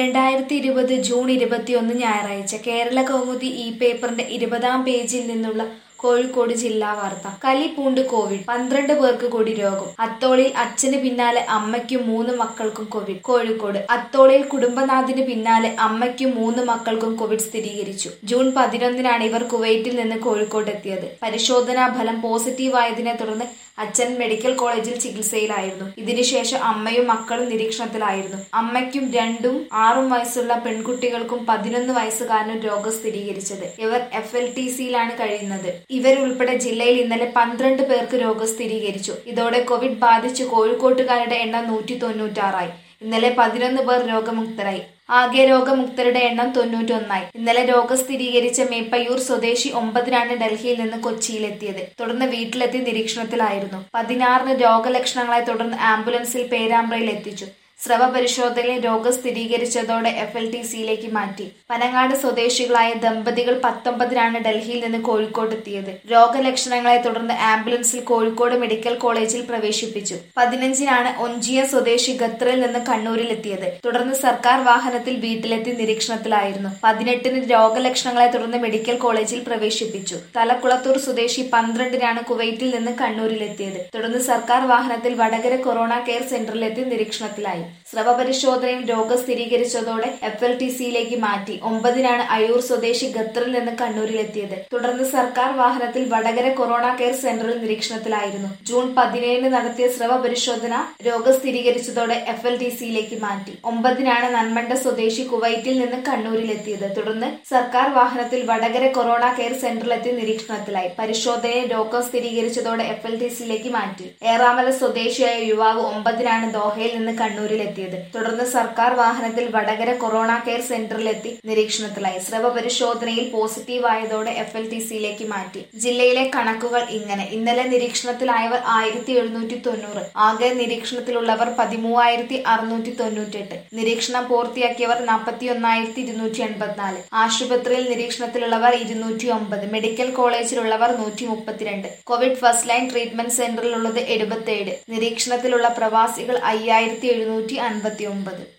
രണ്ടായിരത്തി ഇരുപത് ജൂൺ ഇരുപത്തിയൊന്ന് ഞായറാഴ്ച കേരള കൗമുദി ഈ പേപ്പറിന്റെ ഇരുപതാം പേജിൽ നിന്നുള്ള കോഴിക്കോട് ജില്ലാ വാർത്ത കലി പൂണ്ട് കോവിഡ് പന്ത്രണ്ട് പേർക്ക് കൂടി രോഗം അത്തോളിൽ അച്ഛന് പിന്നാലെ അമ്മയ്ക്കും മൂന്ന് മക്കൾക്കും കോവിഡ് കോഴിക്കോട് അത്തോളിൽ കുടുംബനാഥിന് പിന്നാലെ അമ്മയ്ക്കും മൂന്ന് മക്കൾക്കും കോവിഡ് സ്ഥിരീകരിച്ചു ജൂൺ പതിനൊന്നിനാണ് ഇവർ കുവൈറ്റിൽ നിന്ന് കോഴിക്കോട് എത്തിയത് പരിശോധനാ ഫലം പോസിറ്റീവ് ആയതിനെ തുടർന്ന് അച്ഛൻ മെഡിക്കൽ കോളേജിൽ ചികിത്സയിലായിരുന്നു ഇതിനുശേഷം അമ്മയും മക്കളും നിരീക്ഷണത്തിലായിരുന്നു അമ്മയ്ക്കും രണ്ടും ആറും വയസ്സുള്ള പെൺകുട്ടികൾക്കും പതിനൊന്ന് വയസ്സുകാരനും രോഗം സ്ഥിരീകരിച്ചത് ഇവർ എഫ് എൽ ടി സിയിലാണ് കഴിയുന്നത് ഇവരുൾപ്പെടെ ജില്ലയിൽ ഇന്നലെ പന്ത്രണ്ട് പേർക്ക് രോഗം സ്ഥിരീകരിച്ചു ഇതോടെ കോവിഡ് ബാധിച്ച് കോഴിക്കോട്ടുകാരുടെ എണ്ണം നൂറ്റി തൊണ്ണൂറ്റാറായി ഇന്നലെ പതിനൊന്ന് പേർ രോഗമുക്തരായി ആകെ രോഗമുക്തരുടെ എണ്ണം തൊണ്ണൂറ്റൊന്നായി ഇന്നലെ രോഗം സ്ഥിരീകരിച്ച മേപ്പയ്യൂർ സ്വദേശി ഒമ്പതിനാണ് ഡൽഹിയിൽ നിന്ന് കൊച്ചിയിലെത്തിയത് തുടർന്ന് വീട്ടിലെത്തി നിരീക്ഷണത്തിലായിരുന്നു പതിനാറിന് രോഗലക്ഷണങ്ങളെ തുടർന്ന് ആംബുലൻസിൽ പേരാമ്പ്രയിൽ എത്തിച്ചു സ്രവ പരിശോധനയിൽ രോഗം സ്ഥിരീകരിച്ചതോടെ എഫ് എൽ ടി സിയിലേക്ക് മാറ്റി പനങ്ങാട് സ്വദേശികളായ ദമ്പതികൾ പത്തൊമ്പതിനാണ് ഡൽഹിയിൽ നിന്ന് കോഴിക്കോട് എത്തിയത് രോഗലക്ഷണങ്ങളെ തുടർന്ന് ആംബുലൻസിൽ കോഴിക്കോട് മെഡിക്കൽ കോളേജിൽ പ്രവേശിപ്പിച്ചു പതിനഞ്ചിനാണ് ഒഞ്ചിയ സ്വദേശി ഖത്തറിൽ നിന്ന് കണ്ണൂരിലെത്തിയത് തുടർന്ന് സർക്കാർ വാഹനത്തിൽ വീട്ടിലെത്തി നിരീക്ഷണത്തിലായിരുന്നു പതിനെട്ടിന് രോഗലക്ഷണങ്ങളെ തുടർന്ന് മെഡിക്കൽ കോളേജിൽ പ്രവേശിപ്പിച്ചു തലക്കുളത്തൂർ സ്വദേശി പന്ത്രണ്ടിനാണ് കുവൈറ്റിൽ നിന്ന് കണ്ണൂരിലെത്തിയത് തുടർന്ന് സർക്കാർ വാഹനത്തിൽ വടകര കൊറോണ കെയർ സെന്ററിലെത്തി നിരീക്ഷണത്തിലായി സ്രവ പരിശോധനയിൽ രോഗം സ്ഥിരീകരിച്ചതോടെ എഫ് എൽ ടി സിയിലേക്ക് മാറ്റി ഒമ്പതിനാണ് അയൂർ സ്വദേശി ഖത്തറിൽ നിന്ന് കണ്ണൂരിലെത്തിയത് തുടർന്ന് സർക്കാർ വാഹനത്തിൽ വടകര കൊറോണ കെയർ സെന്ററിൽ നിരീക്ഷണത്തിലായിരുന്നു ജൂൺ പതിനേഴിന് നടത്തിയ സ്രവ പരിശോധന രോഗം സ്ഥിരീകരിച്ചതോടെ എഫ് എൽ ടി സിയിലേക്ക് മാറ്റി ഒമ്പതിനാണ് നന്മണ്ട സ്വദേശി കുവൈറ്റിൽ നിന്ന് കണ്ണൂരിലെത്തിയത് തുടർന്ന് സർക്കാർ വാഹനത്തിൽ വടകര കൊറോണ കെയർ സെന്ററിലെത്തി നിരീക്ഷണത്തിലായി പരിശോധനയിൽ രോഗം സ്ഥിരീകരിച്ചതോടെ എഫ് എൽ ടി സിയിലേക്ക് മാറ്റി ഏറാമല സ്വദേശിയായ യുവാവ് ഒമ്പതിനാണ് ദോഹയിൽ നിന്ന് കണ്ണൂരിലെത്തിയത് തുടർന്ന് സർക്കാർ വാഹനത്തിൽ വടകര കൊറോണ കെയർ സെന്ററിലെത്തി നിരീക്ഷണത്തിലായി സ്രവ പരിശോധനയിൽ പോസിറ്റീവ് ആയതോടെ എഫ് എൽ ടി സിയിലേക്ക് മാറ്റി ജില്ലയിലെ കണക്കുകൾ ഇങ്ങനെ ഇന്നലെ നിരീക്ഷണത്തിലായവർ ആയിരത്തി എഴുന്നൂറ്റി തൊണ്ണൂറ് ആകെ നിരീക്ഷണത്തിലുള്ളവർ പതിമൂവായിരത്തി അറുന്നൂറ്റി തൊണ്ണൂറ്റെട്ട് നിരീക്ഷണം പൂർത്തിയാക്കിയവർ നാൽപ്പത്തി ഒന്നായിരത്തി ഇരുന്നൂറ്റി എൺപത്തിനാല് ആശുപത്രിയിൽ നിരീക്ഷണത്തിലുള്ളവർ ഇരുന്നൂറ്റി ഒമ്പത് മെഡിക്കൽ കോളേജിലുള്ളവർ നൂറ്റി മുപ്പത്തിരണ്ട് കോവിഡ് ഫസ്റ്റ് ലൈൻ ട്രീറ്റ്മെന്റ് സെന്ററിലുള്ളത് എഴുപത്തിയേഴ് നിരീക്ഷണത്തിലുള്ള പ്രവാസികൾ അയ്യായിരത്തി എഴുന്നൂറ്റി അൻപത്തി ഒമ്പത്